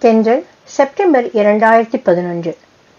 தென்றல் செப்டம்பர் இரண்டாயிரத்தி பதினொன்று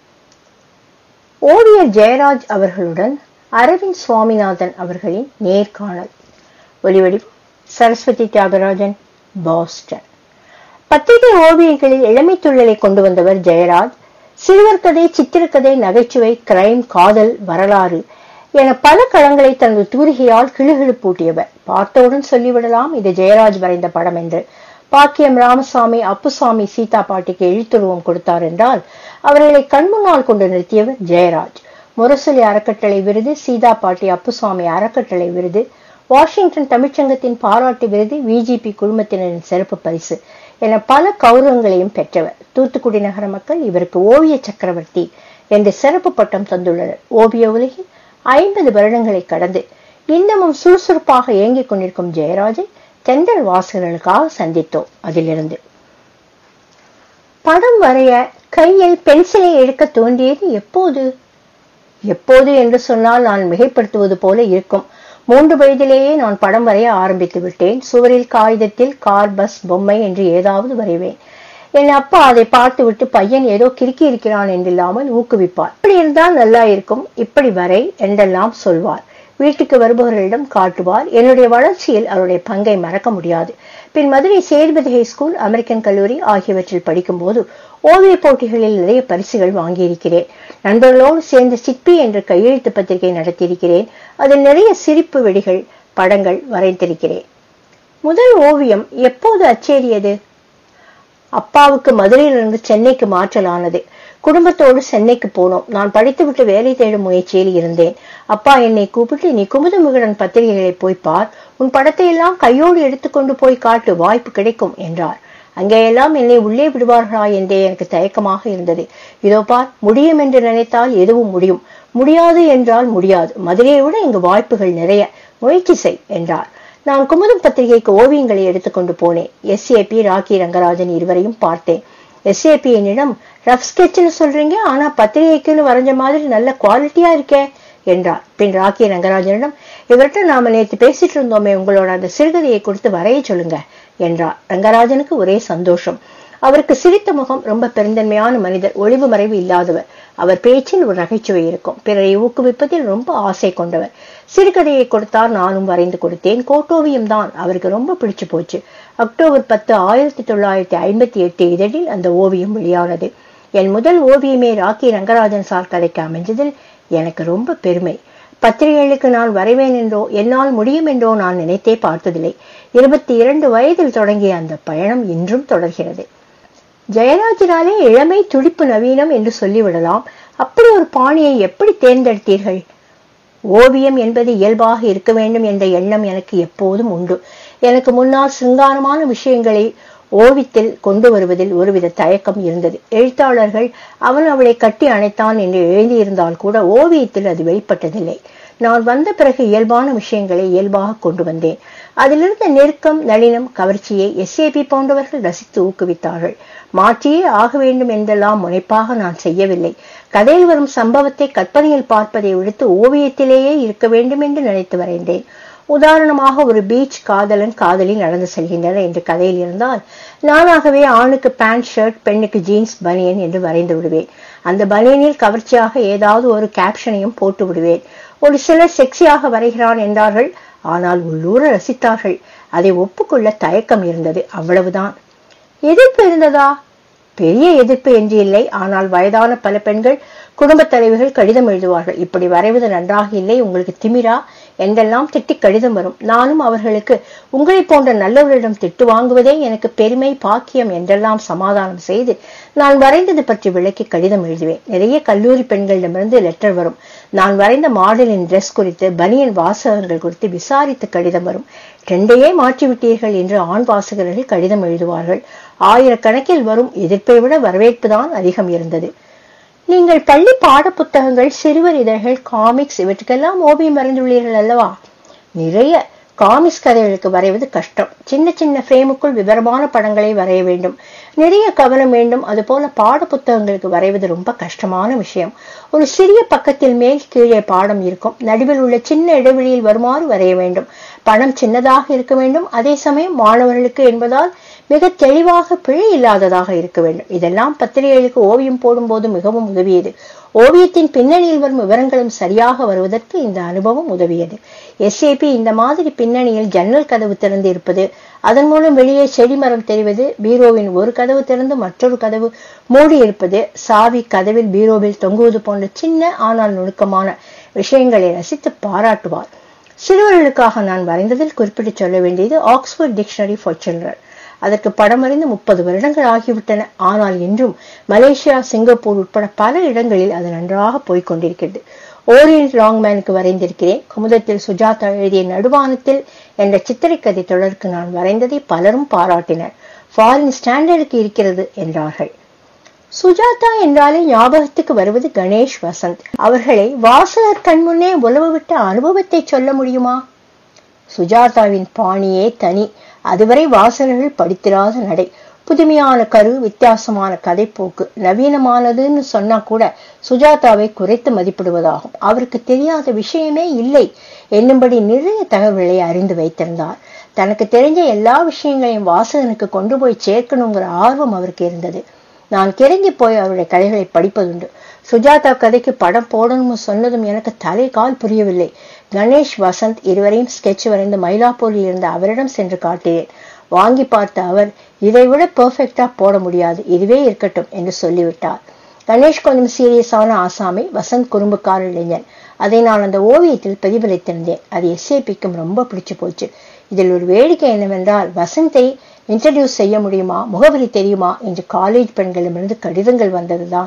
ஓவியர் ஜெயராஜ் அவர்களுடன் அரவிந்த் சுவாமிநாதன் அவர்களின் நேர்காணல் ஒலிவடிவம் சரஸ்வதி தியாகராஜன் பாஸ்டன் பத்திரிகை ஓவியங்களில் இளமை துள்ளலை கொண்டு வந்தவர் ஜெயராஜ் சிறுவர் கதை சித்திரக்கதை நகைச்சுவை கிரைம் காதல் வரலாறு என பல களங்களை தனது தூரிகையால் கிளுகிழுப்பூட்டியவர் பார்த்தவுடன் சொல்லிவிடலாம் இது ஜெயராஜ் வரைந்த படம் என்று பாக்கியம் ராமசாமி அப்புசாமி சீதா பாட்டிக்கு எழுத்துருவம் கொடுத்தார் என்றால் அவர்களை கண்முன்னால் கொண்டு நிறுத்தியவர் ஜெயராஜ் முரசொலி அறக்கட்டளை விருது சீதா பாட்டி அப்புசாமி அறக்கட்டளை விருது வாஷிங்டன் தமிழ்ச்சங்கத்தின் பாராட்டு விருது விஜிபி குழுமத்தினரின் சிறப்பு பரிசு என பல கௌரவங்களையும் பெற்றவர் தூத்துக்குடி நகர மக்கள் இவருக்கு ஓவிய சக்கரவர்த்தி என்று சிறப்பு பட்டம் தந்துள்ளனர் ஓவிய உலகில் ஐம்பது வருடங்களை கடந்து இன்னமும் சுறுசுறுப்பாக இயங்கிக் கொண்டிருக்கும் ஜெயராஜை தென்றல் வாசகர்களுக்காக சந்தித்தோம் அதிலிருந்து படம் வரைய கையில் பென்சிலை எடுக்க தோன்றியது எப்போது எப்போது என்று சொன்னால் நான் மிகைப்படுத்துவது போல இருக்கும் மூன்று வயதிலேயே நான் படம் வரைய ஆரம்பித்து விட்டேன் சுவரில் காகிதத்தில் கார் பஸ் பொம்மை என்று ஏதாவது வரைவேன் என் அப்பா அதை பார்த்துவிட்டு பையன் ஏதோ கிறுக்கி இருக்கிறான் என்றில்லாமல் ஊக்குவிப்பார் இப்படி இருந்தால் நல்லா இருக்கும் இப்படி வரை என்றெல்லாம் சொல்வார் வீட்டுக்கு வருபவர்களிடம் காட்டுவார் என்னுடைய வளர்ச்சியில் அவருடைய பங்கை மறக்க முடியாது பின் Madurai Sethupathi high school American கல்லூரி ஆகியவற்றில் படிக்கும்போது ஓவிய போட்டிகளில் நிறைய பரிசுகள் வாங்கியிருக்கிறேன் நண்பர்களோடு சேர்ந்து சிற்பி என்ற கையெழுத்து பத்திரிகை நடத்தியிருக்கிறேன் அதில் நிறைய சிரிப்பு வெடிகள் படங்கள் வரைந்திருக்கிறேன் முதல் ஓவியம் எப்போது அச்சேறியது அப்பாவுக்கு மதுரையிலிருந்து சென்னைக்கு மாற்றலானது குடும்பத்தோடு சென்னைக்கு போனோம் நான் படித்துவிட்டு வேலை தேடும் முயற்சியில் இருந்தேன் அப்பா என்னை கூப்பிட்டு நீ குமுதமுகடன் பத்திரிகைகளை போய் பார் உன் படத்தை எல்லாம் கையோடு எடுத்துக்கொண்டு போய் காட்டு வாய்ப்பு கிடைக்கும் என்றார் அங்கேயெல்லாம் என்னை உள்ளே விடுவார்களா என்றே எனக்கு தயக்கமாக இருந்தது இதோ பார் முடியும் என்று நினைத்தால் எதுவும் முடியும் முடியாது என்றால் முடியாது மதுரையை விட இங்கு வாய்ப்புகள் நிறைய முயற்சி செய் என்றார் நான் குமுதம் பத்திரிகைக்கு ஓவியங்களை எடுத்துக்கொண்டு போனேன் எஸ்ஏபி ராக்கி ரங்கராஜன் இருவரையும் பார்த்தேன் எஸ்ஏபி என்னிடம் ரஃப் ஸ்கெட்ச்னு சொல்றீங்க ஆனா பத்திரிகைக்குன்னு வரைஞ்ச மாதிரி நல்ல குவாலிட்டியா இருக்கே என்றார் பின் ராக்கி ரங்கராஜனிடம் இவர்கிட்ட நாம நேற்று பேசிட்டு இருந்தோமே உங்களோட அந்த சிறுகதையை கொடுத்து வரைய சொல்லுங்க என்றார் ரங்கராஜனுக்கு ஒரே சந்தோஷம் அவருக்கு சிரித்த முகம் ரொம்ப பெருந்தன்மையான மனிதர் ஒளிவு மறைவு இல்லாதவர் அவர் பேச்சில் ஒரு நகைச்சுவை இருக்கும் பிறரை ஊக்குவிப்பதில் ரொம்ப ஆசை கொண்டவர் சிறுகதையை கொடுத்தார் நானும் வரைந்து கொடுத்தேன் கோட்டோவியம் தான் அவருக்கு ரொம்ப பிடிச்சு போச்சு அக்டோபர் பத்து ஆயிரத்தி தொள்ளாயிரத்தி ஐம்பத்தி எட்டு இதழில் அந்த ஓவியம் வெளியானது என் முதல் ஓவியமே ராக்கி ரங்கராஜன் சார் கதைக்கு அமைஞ்சதில் எனக்கு ரொம்ப பெருமை பத்திரிகைகளுக்கு நான் வரைவேன் என்றோ என்னால் முடியும் என்றோ நான் நினைத்தே பார்த்ததில்லை இருபத்தி இரண்டு வயதில் தொடங்கிய அந்த பயணம் இன்றும் தொடர்கிறது ஜெயராஜனாலே இளமை துடிப்பு நவீனம் என்று சொல்லிவிடலாம் அப்படி ஒரு பாணியை எப்படி தேர்ந்தெடுத்தீர்கள் ஓவியம் என்பது இயல்பாக இருக்க வேண்டும் என்ற எண்ணம் எனக்கு எப்போதும் உண்டு எனக்கு முன்னால் சிங்காரமான விஷயங்களை ஓவியத்தில் கொண்டு வருவதில் ஒருவித தயக்கம் இருந்தது எழுத்தாளர்கள் அவன் அவளை கட்டி அணைத்தான் என்று எழுதியிருந்தால் கூட ஓவியத்தில் அது வெளிப்பட்டதில்லை நான் வந்த பிறகு இயல்பான விஷயங்களை இயல்பாக கொண்டு வந்தேன் அதிலிருந்த நெருக்கம் நளினம் கவர்ச்சியை எஸ்ஏபி போன்றவர்கள் ரசித்து ஊக்குவித்தார்கள் மாற்றியே ஆக வேண்டும் என்றெல்லாம் முனைப்பாக நான் செய்யவில்லை கதையில் வரும் சம்பவத்தை கற்பனையில் பார்ப்பதை விடுத்து ஓவியத்திலேயே இருக்க வேண்டும் என்று நினைத்து வரைந்தேன் உதாரணமாக ஒரு பீச் காதலன் காதலி நடந்து செல்கின்றனர் என்று கதையில் இருந்தால் நானாகவே ஆணுக்கு பேண்ட் ஷர்ட் பெண்ணுக்கு ஜீன்ஸ் பனியன் என்று வரைந்து விடுவேன் அந்த பனியனில் கவர்ச்சியாக ஏதாவது ஒரு கேப்ஷனையும் போட்டு விடுவேன் ஒரு சிலர் செக்ஸியாக வரைகிறான் என்றார்கள் ஆனால் உள்ளூர ரசித்தார்கள் அதை ஒப்புக்கொள்ள தயக்கம் இருந்தது அவ்வளவுதான் எதிர்ப்பு இருந்ததா பெரிய எதிர்ப்பு என்று இல்லை ஆனால் வயதான பல பெண்கள் குடும்பத் தலைவர்கள் கடிதம் எழுதுவார்கள் இப்படி வரைவது நன்றாக இல்லை உங்களுக்கு திமிரா என்றெல்லாம் திட்டி கடிதம் வரும் நானும் அவர்களுக்கு உங்களை போன்ற நல்லவர்களிடம் திட்டு வாங்குவதே எனக்கு பெருமை பாக்கியம் என்றெல்லாம் சமாதானம் செய்து நான் வரைந்தது பற்றி விளக்கி கடிதம் எழுதுவேன் நிறைய கல்லூரி பெண்களிடமிருந்து லெட்டர் வரும் நான் வரைந்த மாடலின் ட்ரெஸ் குறித்து பனியன் வாசகங்கள் குறித்து விசாரித்து கடிதம் வரும் ரெண்டையே மாற்றிவிட்டீர்கள் என்று ஆண் வாசகர்கள் கடிதம் எழுதுவார்கள் ஆயிரக்கணக்கில் வரும் எதிர்ப்பை விட வரவேற்புதான் அதிகம் இருந்தது நீங்கள் பள்ளி பாட புத்தகங்கள் சிறுவர் இதழ்கள் காமிக்ஸ் இவற்றுக்கெல்லாம் ஓவியம் வரைந்துள்ளீர்கள் அல்லவா நிறைய காமிக்ஸ் கதைகளுக்கு வரைவது கஷ்டம் சின்ன சின்ன ஃப்ரேமுக்குள் விவரமான படங்களை வரைய வேண்டும் நிறைய கவனம் வேண்டும் அதுபோல பாட புத்தகங்களுக்கு வரைவது ரொம்ப கஷ்டமான விஷயம் ஒரு சிறிய பக்கத்தில் மேல் கீழே பாடம் இருக்கும் நடுவில் உள்ள சின்ன இடைவெளியில் வருமாறு வரைய வேண்டும் படம் சின்னதாக இருக்க வேண்டும் அதே சமயம் மாணவர்களுக்கு என்பதால் மிக தெளிவாக பிழை இல்லாததாக இருக்க வேண்டும் இதெல்லாம் பத்திரிகைகளுக்கு ஓவியம் போடும்போது மிகவும் உதவியது ஓவியத்தின் பின்னணியில் வரும் விவரங்களும் சரியாக வருவதற்கு இந்த அனுபவம் உதவியது எஸ்ஏபி இந்த மாதிரி பின்னணியில் ஜன்னல் கதவு திறந்து இருப்பது அதன் மூலம் வெளியே செடி மரம் தெரிவது பீரோவின் ஒரு கதவு திறந்து மற்றொரு கதவு மூடி இருப்பது சாவி கதவில் பீரோவில் தொங்குவது போன்ற சின்ன ஆனால் நுணுக்கமான விஷயங்களை ரசித்து பாராட்டுவார் சிறுவர்களுக்காக நான் வரைந்ததில் குறிப்பிட்டு சொல்ல வேண்டியது ஆக்ஸ்போர்ட் டிக்ஷனரி ஃபார் சில்ட்ரன் அதற்கு படம் அறிந்து முப்பது வருடங்கள் ஆகிவிட்டன ஆனால் இன்றும் மலேசியா சிங்கப்பூர் உட்பட பல இடங்களில் அது நன்றாக போய்க் கொண்டிருக்கிறது ஓரியன்ட் லாங்மேனுக்கு வரைந்திருக்கிறேன் குமுதத்தில் சுஜாதா எழுதிய நடுவானத்தில் என்ற சித்திரைக்கதை தொடருக்கு நான் வரைந்ததை பலரும் பாராட்டினர் ஃபாரின் ஸ்டாண்டர்டுக்கு இருக்கிறது என்றார்கள் சுஜாதா என்றாலே ஞாபகத்துக்கு வருவது கணேஷ் வசந்த் அவர்களை வாசகர் கண்முன்னே உழவு விட்ட அனுபவத்தை சொல்ல முடியுமா சுஜாதாவின் பாணியே தனி அதுவரை வாசகர்கள் படித்திராத நடை புதுமையான கரு வித்தியாசமான கதைப்போக்கு நவீனமானதுன்னு சொன்னா கூட சுஜாதாவை குறைத்து மதிப்பிடுவதாகும் அவருக்கு தெரியாத விஷயமே இல்லை என்னும்படி நிறைய தகவல்களை அறிந்து வைத்திருந்தார் தனக்கு தெரிஞ்ச எல்லா விஷயங்களையும் வாசகனுக்கு கொண்டு போய் சேர்க்கணுங்கிற ஆர்வம் அவருக்கு இருந்தது நான் கிறங்கி போய் அவருடைய கதைகளை படிப்பதுண்டு சுஜாதா கதைக்கு படம் போடணும்னு சொன்னதும் எனக்கு தலை கால் புரியவில்லை கணேஷ் வசந்த் இருவரையும் ஸ்கெட்ச் வரைந்து மயிலாப்பூரில் இருந்த அவரிடம் சென்று காட்டினேன் வாங்கி பார்த்த அவர் இதை விட பெர்ஃபெக்டா போட முடியாது இதுவே இருக்கட்டும் என்று சொல்லிவிட்டார் கணேஷ் கொஞ்சம் சீரியஸான ஆசாமி வசந்த் குறும்புக்கார இளைஞன் அதை நான் அந்த ஓவியத்தில் பிரதிபலித்திருந்தேன் அது எஸ்ஏபிக்கும் ரொம்ப பிடிச்சு போச்சு இதில் ஒரு வேடிக்கை என்னவென்றால் வசந்தை இன்ட்ரடியூஸ் செய்ய முடியுமா முகவரி தெரியுமா என்று காலேஜ் பெண்களிடமிருந்து கடிதங்கள் வந்ததுதான்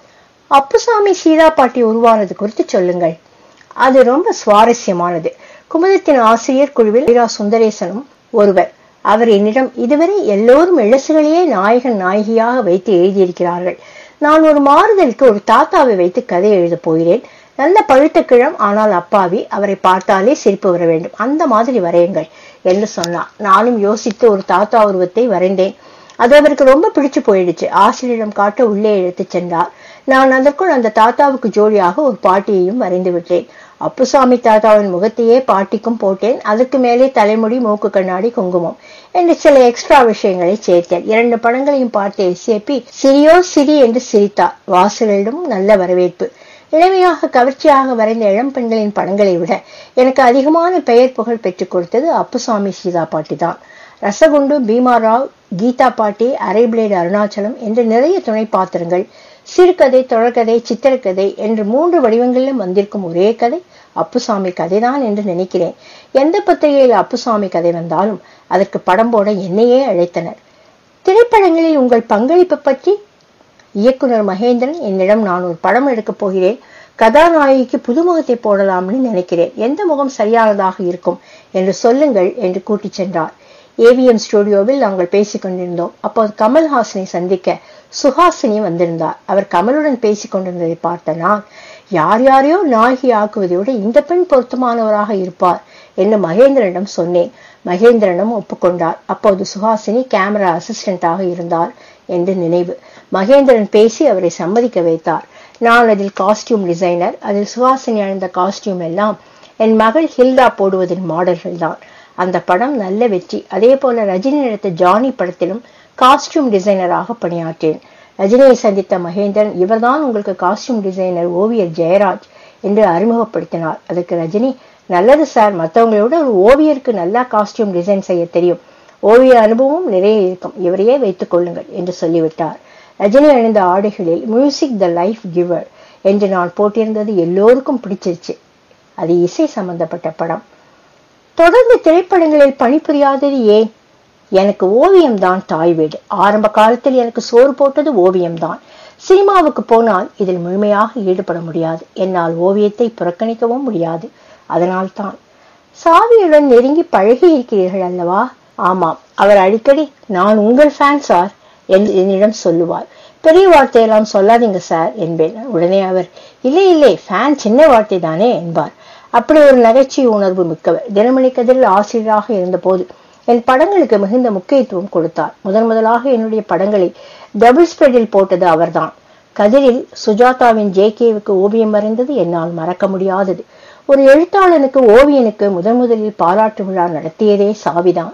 அப்புசாமி சீதா பாட்டி உருவானது குறித்து சொல்லுங்கள் அது ரொம்ப சுவாரஸ்யமானது குமுதத்தின் ஆசிரியர் குழுவில் வீரா சுந்தரேசனும் ஒருவர் அவர் என்னிடம் இதுவரை எல்லோரும் இளசுகளையே நாயகன் நாயகியாக வைத்து எழுதியிருக்கிறார்கள் நான் ஒரு மாறுதலுக்கு ஒரு தாத்தாவை வைத்து கதை எழுதப் போகிறேன் நல்ல பழுத்த கிழம் ஆனால் அப்பாவி அவரை பார்த்தாலே சிரிப்பு வர வேண்டும் அந்த மாதிரி வரையுங்கள் என்று சொன்னார் நானும் யோசித்து ஒரு தாத்தா உருவத்தை வரைந்தேன் அது அவருக்கு ரொம்ப பிடிச்சு போயிடுச்சு ஆசிரியரிடம் காட்ட உள்ளே இழுத்துச் சென்றார் நான் அதற்குள் அந்த தாத்தாவுக்கு ஜோடியாக ஒரு பாட்டியையும் வரைந்து விட்டேன் அப்புசாமி தாத்தாவின் முகத்தையே பாட்டிக்கும் போட்டேன் அதுக்கு மேலே தலைமுடி மூக்கு கண்ணாடி குங்குமம் என்று சில எக்ஸ்ட்ரா விஷயங்களை சேர்த்தேன் இரண்டு படங்களையும் பார்த்த எஸ்ஏபி சிரியோ சிரி என்று சிரித்தார் வாசலிடமும் நல்ல வரவேற்பு இளமையாக கவர்ச்சியாக வரைந்த இளம் பெண்களின் படங்களை விட எனக்கு அதிகமான பெயர் புகழ் பெற்றுக் கொடுத்தது அப்புசாமி சீதா பாட்டி தான் ரசகுண்டு பீமா ராவ் கீதா பாட்டி அரை பிளேடு அருணாச்சலம் என்று நிறைய துணை பாத்திரங்கள் சிறுகதை தொடர்கதை சித்திரக்கதை என்று மூன்று வடிவங்களிலும் வந்திருக்கும் ஒரே கதை அப்புசாமி கதைதான் என்று நினைக்கிறேன் எந்த பத்திரிகையில் அப்புசாமி கதை வந்தாலும் அதற்கு படம் போட என்னையே அழைத்தனர் திரைப்படங்களில் உங்கள் பங்களிப்பு பற்றி இயக்குனர் மகேந்திரன் என்னிடம் நான் ஒரு படம் எடுக்கப் போகிறேன் கதாநாயகிக்கு புதுமுகத்தை போடலாம்னு நினைக்கிறேன் எந்த முகம் சரியானதாக இருக்கும் என்று சொல்லுங்கள் என்று கூட்டிச் சென்றார் ஏவிஎம் ஸ்டுடியோவில் நாங்கள் பேசிக் கொண்டிருந்தோம் அப்போது கமல்ஹாசனை சந்திக்க சுஹாசினி வந்திருந்தார் அவர் கமலுடன் பேசிக் கொண்டிருந்ததை பார்த்த நான் யார் யாரையோ நாயகி ஆக்குவதை விட இந்த பெண் பொருத்தமானவராக இருப்பார் என்று மகேந்திரனிடம் சொன்னேன் மகேந்திரனும் ஒப்புக்கொண்டார் அப்போது சுஹாசினி கேமரா அசிஸ்டண்டாக இருந்தார் என்று நினைவு மகேந்திரன் பேசி அவரை சம்மதிக்க வைத்தார் நான் அதில் காஸ்டியூம் டிசைனர் அதில் சுஹாசினி அணிந்த காஸ்டியூம் எல்லாம் என் மகள் ஹில்டா போடுவதின் மாடல்கள் தான் அந்த படம் நல்ல வெற்றி அதே போல ரஜினி நடித்த ஜானி படத்திலும் காஸ்டியூம் டிசைனராக பணியாற்றேன் ரஜினியை சந்தித்த மகேந்திரன் இவர்தான் உங்களுக்கு காஸ்டியூம் டிசைனர் ஓவியர் ஜெயராஜ் என்று அறிமுகப்படுத்தினார் அதுக்கு ரஜினி நல்லது சார் மற்றவங்களோட ஒரு ஓவியருக்கு நல்லா காஸ்டியூம் டிசைன் செய்ய தெரியும் ஓவிய அனுபவம் நிறைய இருக்கும் இவரையே வைத்துக் கொள்ளுங்கள் என்று சொல்லிவிட்டார் ரஜினி அணிந்த ஆடைகளில் மியூசிக் த லைஃப் கிவர் என்று நான் போட்டிருந்தது எல்லோருக்கும் பிடிச்சிருச்சு அது இசை சம்பந்தப்பட்ட படம் தொடர்ந்து திரைப்படங்களில் பணிபுரியாதது ஏன் எனக்கு ஓவியம் தான் தாய் வீடு ஆரம்ப காலத்தில் எனக்கு சோறு போட்டது ஓவியம் தான் சினிமாவுக்கு போனால் இதில் முழுமையாக ஈடுபட முடியாது என்னால் ஓவியத்தை புறக்கணிக்கவும் முடியாது அதனால் தான் சாவியுடன் நெருங்கி பழகி இருக்கிறீர்கள் அல்லவா ஆமாம் அவர் அடிக்கடி நான் உங்கள் ஃபேன் சார் என்று என்னிடம் சொல்லுவார் பெரிய வார்த்தையெல்லாம் சொல்லாதீங்க சார் என்பேன் உடனே அவர் இல்லை இல்லை ஃபேன் சின்ன வார்த்தை தானே என்பார் அப்படி ஒரு நகைச்சுவை உணர்வு மிக்கவர் தினமணி கதிரில் ஆசிரியராக இருந்தபோது என் படங்களுக்கு மிகுந்த முக்கியத்துவம் கொடுத்தார் முதன் முதலாக என்னுடைய படங்களை டபுள் ஸ்ப்ரெடில் போட்டது அவர்தான் கதிரில் சுஜாதாவின் ஜேகேவுக்கு ஓவியம் வரைந்தது என்னால் மறக்க முடியாதது ஒரு எழுத்தாளனுக்கு ஓவியனுக்கு முதன் முதலில் பாராட்டு விழா நடத்தியதே சாவிதான்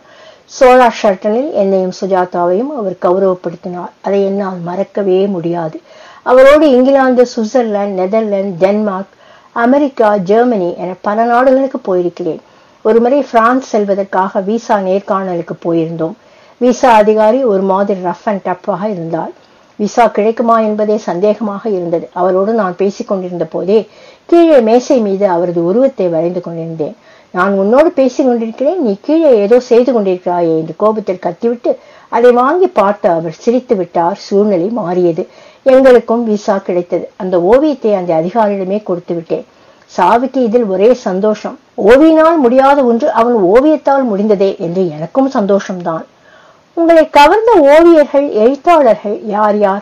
சோழா ஷர்ட்டனில் என்னையும் சுஜாதாவையும் அவர் கௌரவப்படுத்தினார் அதை என்னால் மறக்கவே முடியாது அவரோடு England Switzerland Netherlands Denmark America Germany என பல நாடுகளுக்கு போயிருக்கிறேன் ஒருமுறை பிரான்ஸ் செல்வதற்காக விசா நேர்காணலுக்கு போயிருந்தோம் விசா அதிகாரி ஒரு மாதிரி ரஃப் அண்ட் டஃப்பாக இருந்தார் விசா கிடைக்குமா என்பதே சந்தேகமாக இருந்தது அவரோடு நான் பேசிக் கொண்டிருந்த போதே கீழே மேசை மீது அவரது உருவத்தை வரைந்து கொண்டிருந்தேன் நான் உன்னோடு பேசிக் கொண்டிருக்கிறேன் நீ கீழே ஏதோ செய்து கொண்டிருக்கிறாயே என்று கோபத்தில் கத்திவிட்டு அதை வாங்கி பார்த்து அவர் சிரித்து விட்டார் சூழ்நிலை மாறியது எங்களுக்கும் விசா கிடைத்தது அந்த ஓவியத்தை அந்த அதிகாரியிடமே கொடுத்து விட்டேன் சாவிக்கு இதில் ஒரே சந்தோஷம் ஓவியினால் முடியாத ஒன்று அவன் ஓவியத்தால் முடிந்ததே என்று எனக்கும் சந்தோஷம்தான் உங்களை கவர்ந்த ஓவியர்கள் எழுத்தாளர்கள் யார் யார்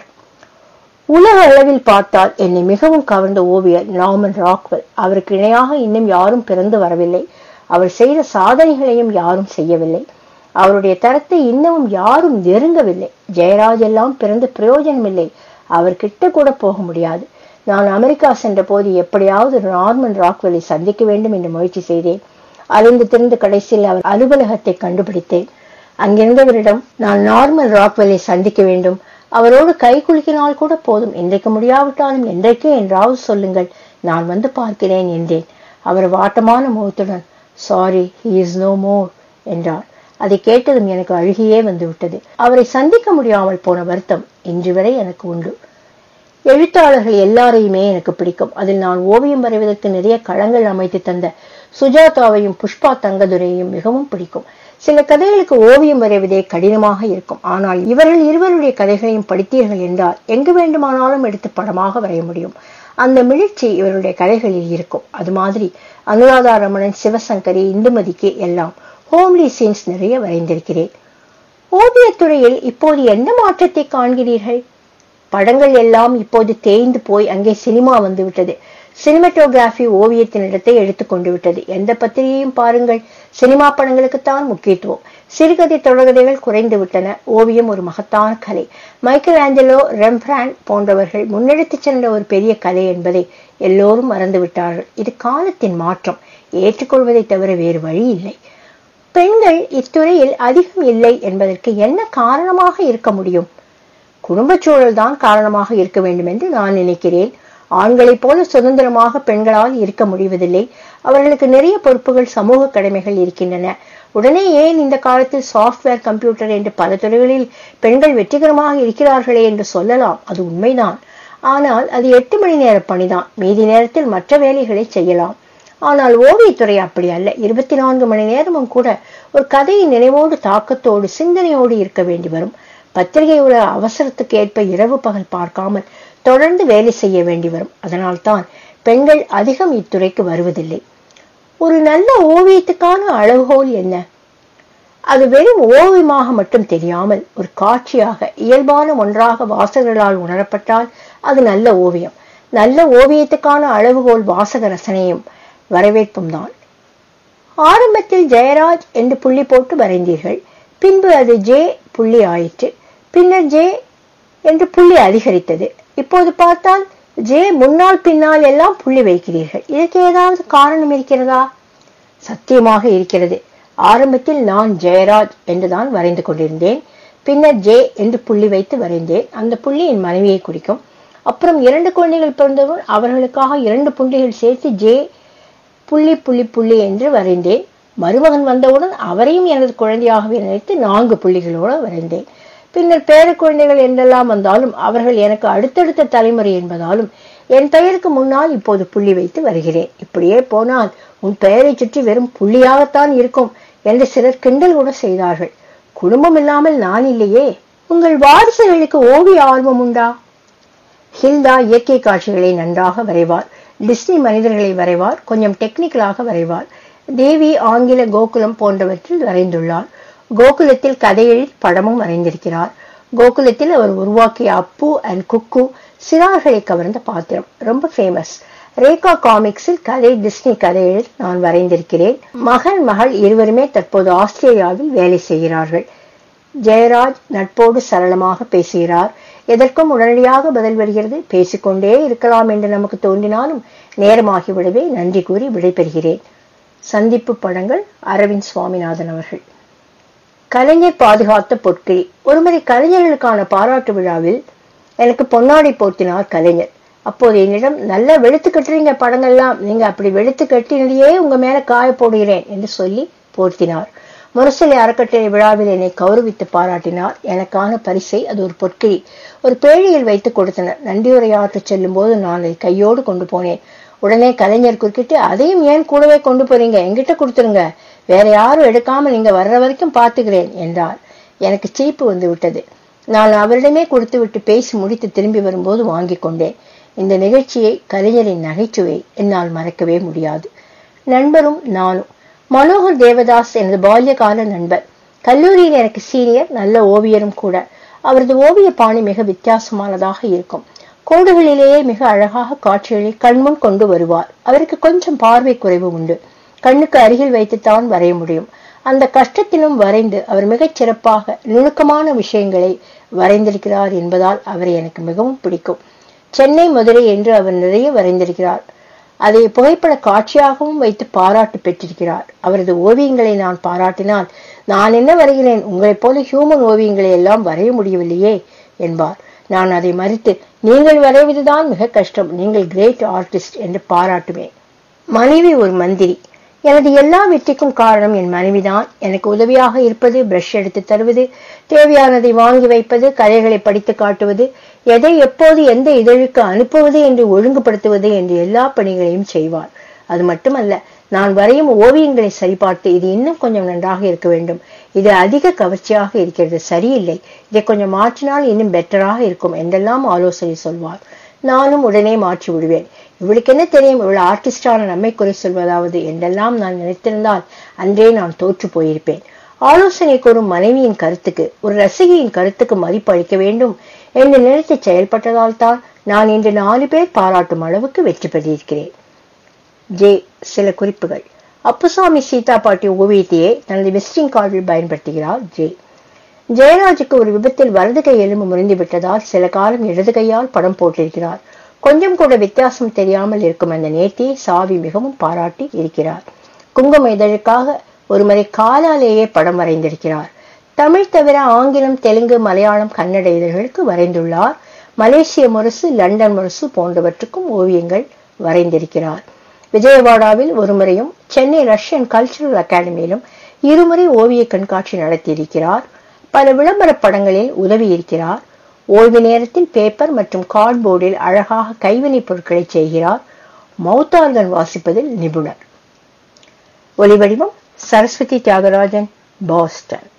உலக அளவில் பார்த்தால் என்னை மிகவும் கவர்ந்த ஓவியர் நார்மன் ராக்வெல் அவருக்கு இணையாக இன்னும் யாரும் பிறந்து வரவில்லை அவர் செய்த சாதனைகளையும் யாரும் செய்யவில்லை அவருடைய தரத்தை இன்னமும் யாரும் நெருங்கவில்லை ஜெயராஜ் எல்லாம் பிறந்து பிரயோஜனமில்லை அவர் கிட்ட கூட போக முடியாது நான் அமெரிக்கா சென்ற போது எப்படியாவது நார்மன் ராக்வெல்லை சந்திக்க வேண்டும் என்று முயற்சி செய்தேன் அலைந்து திறந்து கடைசியில் அவர் அலுவலகத்தை கண்டுபிடித்தேன் அங்கிருந்தவரிடம் நான் நார்மல் ராக்வெல்லை சந்திக்க வேண்டும் அவரோடு கை குலுக்கினால் கூட போதும் இன்றைக்கு முடியாவிட்டாலும் என்றைக்கே என்றாவது சொல்லுங்கள் நான் வந்து பார்க்கிறேன் என்றேன் அவர் வாட்டமான முகத்துடன் sorry he is no more என்றார் அதை கேட்டதும் எனக்கு அழுகியே வந்து விட்டது அவரை சந்திக்க முடியாமல் போன வருத்தம் இன்று வரை எனக்கு உண்டு எழுத்தாளர்கள் எல்லாரையுமே எனக்கு பிடிக்கும் அதில் நான் ஓவியம் வரைவதற்கு நிறைய களங்கள் அமைத்து தந்த சுஜாதாவையும் புஷ்பா தங்கதுரையையும் மிகவும் பிடிக்கும் சில கதைகளுக்கு ஓவியம் வரைவதே கடினமாக இருக்கும் ஆனால் இவர்கள் இருவருடைய கதைகளையும் படித்தீர்கள் என்றால் எங்கு வேண்டுமானாலும் எடுத்து படமாக வரைய முடியும் அந்த மிளிர்ச்சி இவருடைய கதைகளில் இருக்கும் அது மாதிரி அனுராதா ரமணன் சிவசங்கரி இந்துமதிக்கு எல்லாம் ஹோம்லி சீன்ஸ் நிறைய வரைந்திருக்கிறேன் ஓவியத்துறையில் இப்போது என்ன மாற்றத்தை காண்கிறீர்கள் படங்கள் எல்லாம் இப்போது தேய்ந்து போய் அங்கே சினிமா வந்து விட்டது சினிமட்டோகிராஃபி ஓவியத்தின் இடத்தை எடுத்துக்கொண்டு விட்டது எந்த பத்திரிகையும் பாருங்கள் சினிமா படங்களுக்குத்தான் முக்கியத்துவம் சிறுகதை தொடர்கதைகள் குறைந்து விட்டன ஓவியம் ஒரு மகத்தான கலை மைக்கேல் ஆஞ்சலோ ரெம்பிராண்ட் போன்றவர்கள் முன்னெடுத்துச் சென்ற ஒரு பெரிய கலை என்பதை எல்லோரும் மறந்து விட்டார்கள் இது காலத்தின் மாற்றம் ஏற்றுக்கொள்வதை தவிர வேறு வழி இல்லை பெண்கள் இத்துறையில் அதிகம் இல்லை என்பதற்கு என்ன காரணமாக இருக்க முடியும் குடும்பச் சூழல் தான் காரணமாக இருக்க வேண்டும் என்று நான் நினைக்கிறேன் ஆண்களைப் போல சுதந்திரமாக பெண்களால் இருக்க முடிவதில்லை அவர்களுக்கு நிறைய பொறுப்புகள் சமூக கடமைகள் இருக்கின்றன உடனே ஏன் இந்த காலத்தில் சாஃப்ட்வேர் கம்ப்யூட்டர் என்று பல துறைகளில் பெண்கள் வெற்றிகரமாக இருக்கிறார்களே என்று சொல்லலாம் அது உண்மைதான் ஆனால் அது எட்டு மணி நேர பணிதான் மீதி நேரத்தில் மற்ற வேலைகளை செய்யலாம் ஆனால் ஓவியத்துறை அப்படி அல்ல இருபத்தி நான்கு மணி நேரமும் கூட ஒரு கதையின் நினைவோடு தாக்கத்தோடு சிந்தனையோடு இருக்க வேண்டி வரும் பத்திரிகை உள்ள அவசரத்துக்கு ஏற்ப இரவு பகல் பார்க்காமல் தொடர்ந்து வேலை செய்ய வேண்டி வரும் அதனால்தான் பெண்கள் அதிகம் இத்துறைக்கு வருவதில்லை ஒரு நல்ல ஓவியத்துக்கான அளவுகோல் என்ன அது வெறும் ஓவியமாக மட்டும் தெரியாமல் ஒரு காட்சியாக இயல்பான ஒன்றாக வாசகர்களால் உணரப்பட்டால் அது நல்ல ஓவியம் நல்ல ஓவியத்துக்கான அளவுகோல் வாசக ரசனையும் வரவேற்பும் தான் ஆரம்பத்தில் ஜெயராஜ் என்று புள்ளி போட்டு வரைந்தீர்கள் பின்பு அது ஜே புள்ளி ஆயிற்று பின்னர் ஜே என்று புள்ளி அதிகரித்தது இப்போது பார்த்தால் ஜே முன்னால் பின்னால் எல்லாம் புள்ளி வைக்கிறீர்கள் இதற்கு ஏதாவது காரணம் இருக்கிறதா சத்தியமாக இருக்கிறது ஆரம்பத்தில் நான் ஜெயராஜ் என்றுதான் வரைந்து கொண்டிருந்தேன் பின்னர் ஜே என்று புள்ளி வைத்து வரைந்தேன் அந்த புள்ளி என் மனைவியை குறிக்கும் அப்புறம் இரண்டு குழந்தைகள் பிறந்தவுடன் அவர்களுக்காக இரண்டு புள்ளிகள் சேர்த்து ஜே புள்ளி புள்ளி புள்ளி என்று வரைந்தேன் மருமகன் வந்தவுடன் அவரையும் எனது குழந்தையாகவே நினைத்து நான்கு புள்ளிகளோடு வரைந்தேன் பின்னர் பேர குழந்தைகள் என்றெல்லாம் வந்தாலும் அவர்கள் எனக்கு அடுத்தடுத்த தலைமுறை என்பதாலும் என் பெயருக்கு முன்னால் இப்போது புள்ளி வைத்து வருகிறேன் இப்படியே போனால் உன் பெயரை சுற்றி வெறும் புள்ளியாகத்தான் இருக்கும் என்று சிலர் கிண்டல் கூட செய்தார்கள் குடும்பம் இல்லாமல் நான் இல்லையே உங்கள் வாரிசுகளுக்கு ஓவிய ஆர்வம் உண்டா ஹில்டா இயற்கை காட்சிகளை நன்றாக வரைவார் டிஸ்னி மனிதர்களை வரைவார் கொஞ்சம் டெக்னிக்கலாக வரைவார் தேவி ஆங்கில கோகுலம் போன்றவற்றில் வரைந்துள்ளார் கோகுலத்தில் கதையெழுதி படமும் வரைந்திருக்கிறார் கோகுலத்தில் அவர் உருவாக்கிய அப்பு அண்ட் குக்கு சிறார்களை கவர்ந்த பாத்திரம் ரொம்ப ஃபேமஸ் ரேகா காமிக்ஸில் கதை டிஸ்னி கதையில் நான் வரைந்திருக்கிறேன் மகன் மகள் இருவருமே தற்போது ஆஸ்திரேலியாவில் வேலை செய்கிறார்கள் ஜெயராஜ் நட்போடு சரளமாக பேசுகிறார் எதற்கும் உடனடியாக பதில் வருகிறது பேசிக்கொண்டே இருக்கலாம் என்று நமக்கு தோன்றினாலும் நேரமாகிவிடவே நன்றி கூறி விடைபெறுகிறேன் சந்திப்பு படங்கள் அரவிந்த் சுவாமிநாதன் அவர்கள் கலைஞர் பாதுகாத்த பொற்கிழி ஒருமுறை கலைஞர்களுக்கான பாராட்டு விழாவில் எனக்கு பொன்னாடை போர்த்தினார் கலைஞர் அப்போது என்னிடம் நல்லா வெளுத்து கட்டுறீங்க படங்கள்லாம் நீங்க அப்படி வெளுத்து கட்டினதையே உங்க மேல காய போடுகிறேன் என்று சொல்லி போர்த்தினார் முரசொலி அறக்கட்டளை விழாவில் என்னை கௌரவித்து பாராட்டினார் எனக்கான பரிசை அது ஒரு பொற்கிழி ஒரு பேழியில் வைத்து கொடுத்தனர் நன்றியுரையாற்றச் செல்லும் போது நான் அதை கையோடு கொண்டு போனேன் உடனே கலைஞர் குறுக்கிட்டு அதையும் ஏன் கூடவே கொண்டு போறீங்க என்கிட்ட கொடுத்துருங்க வேற யாரும் எடுக்காம நீங்க வர்ற வரைக்கும் பார்த்துக்கிறேன் என்றார் எனக்கு சிரிப்பு வந்து விட்டது நான் அவரிடமே கொடுத்து விட்டு பேசி முடித்து திரும்பி வரும்போது வாங்கி கொண்டேன் இந்த நிகழ்ச்சியை கலைஞரின் நகைச்சுவை என்னால் மறக்கவே முடியாது நண்பரும் நானும் மனோகர் தேவதாஸ் எனது பால்யகால நண்பர் கல்லூரியில் எனக்கு சீனியர் நல்ல ஓவியரும் கூட அவரது ஓவிய பாணி மிக வித்தியாசமானதாக இருக்கும் கோடுகளிலேயே மிக அழகாக காட்சிகளை கண்முன் கொண்டு வருவார் அவருக்கு கொஞ்சம் பார்வை குறைவு உண்டு கண்ணுக்கு அருகில் வைத்துத்தான் வரைய முடியும் அந்த கஷ்டத்திலும் வரைந்து அவர் மிகச் சிறப்பாக நுணுக்கமான விஷயங்களை வரைந்திருக்கிறார் என்பதால் அவரை எனக்கு மிகவும் பிடிக்கும் சென்னை மதுரை என்று அவர் நிறைய வரைந்திருக்கிறார் அதை புகைப்பட காட்சியாகவும் வைத்து பாராட்டு பெற்றிருக்கிறார் அவரது ஓவியங்களை நான் பாராட்டினால் நான் என்ன வரைகிறேன் உங்களைப் போல ஹியூமன் ஓவியங்களை எல்லாம் வரைய முடியவில்லையே என்பார் நான் அதை மறுத்து நீங்கள் வரைவதுதான் மிக கஷ்டம் நீங்கள் கிரேட் ஆர்டிஸ்ட் என்று பாராட்டுவேன் மனைவி ஒரு மந்திரி எனது எல்லா வெற்றிக்கும் காரணம் என் மனைவிதான் எனக்கு உதவியாக இருப்பது பிரஷ் எடுத்து தருவது தேவையானதை வாங்கி வைப்பது கதைகளை படித்து காட்டுவது எதை எப்போது எந்த இதழுக்கு அனுப்புவது என்று ஒழுங்குபடுத்துவது என்று எல்லா பணிகளையும் செய்வார் அது மட்டுமல்ல நான் வரையும் ஓவியங்களை சரிபார்த்து இது இன்னும் கொஞ்சம் நன்றாக இருக்க வேண்டும் இது அதிக கவர்ச்சியாக இருக்கிறது சரியில்லை இதை கொஞ்சம் மாற்றினால் இன்னும் பெட்டராக இருக்கும் என்றெல்லாம் ஆலோசனை சொல்வார் நானும் உடனே மாற்றி விடுவேன் இவளுக்கு என்ன தெரியும் இவள் ஆர்டிஸ்டான நம்மை குறை சொல்வதாவது என்றெல்லாம் நான் நினைத்திருந்தால் அன்றே நான் தோற்று போயிருப்பேன் ஆலோசனை கூறும் மனைவியின் கருத்துக்கு ஒரு ரசிகையின் கருத்துக்கு மதிப்பு அளிக்க வேண்டும் என்று நினைத்து செயல்பட்டதால் தான் நான் இன்று நாலு பேர் பாராட்டும் அளவுக்கு வெற்றி பெற்றிருக்கிறேன் ஜே சில குறிப்புகள் அப்புசாமி சீதா பாட்டி ஓவியத்தையே தனது விசிட்டிங் கார்டில் பயன்படுத்துகிறார் ஜே ஜெயராஜுக்கு ஒரு விபத்தில் வலது கை எலும்பு முறிந்து விட்டதால் சில காலம் இடது கையால் படம் போட்டிருக்கிறார் கொஞ்சம் கூட வித்தியாசம் தெரியாமல் இருக்கும் அந்த நேர்த்தியை சாவி மிகவும் பாராட்டி இருக்கிறார் குங்கும இதழுக்காக ஒருமுறை காலாலேயே படம் வரைந்திருக்கிறார் தமிழ் தவிர ஆங்கிலம் தெலுங்கு மலையாளம் கன்னட இதழ்களுக்கு வரைந்துள்ளார் மலேசிய முரசு லண்டன் முரசு போன்றவற்றுக்கும் ஓவியங்கள் வரைந்திருக்கிறார் விஜயவாடாவில் ஒருமுறையும் சென்னை ரஷ்யன் கல்ச்சுரல் அகாடமியிலும் இருமுறை ஓவிய கண்காட்சி நடத்தியிருக்கிறார் பல விளம்பர படங்களில் உதவி இருக்கிறார் ஓய்வு நேரத்தில் பேப்பர் மற்றும் கார்ட்போர்டில் அழகாக கைவினைப் பொருட்களை செய்கிறார் மௌத்தார்கன் வாசிப்பதில் நிபுணர் ஒலிவடிவம் சரஸ்வதி தியாகராஜன் பாஸ்டன்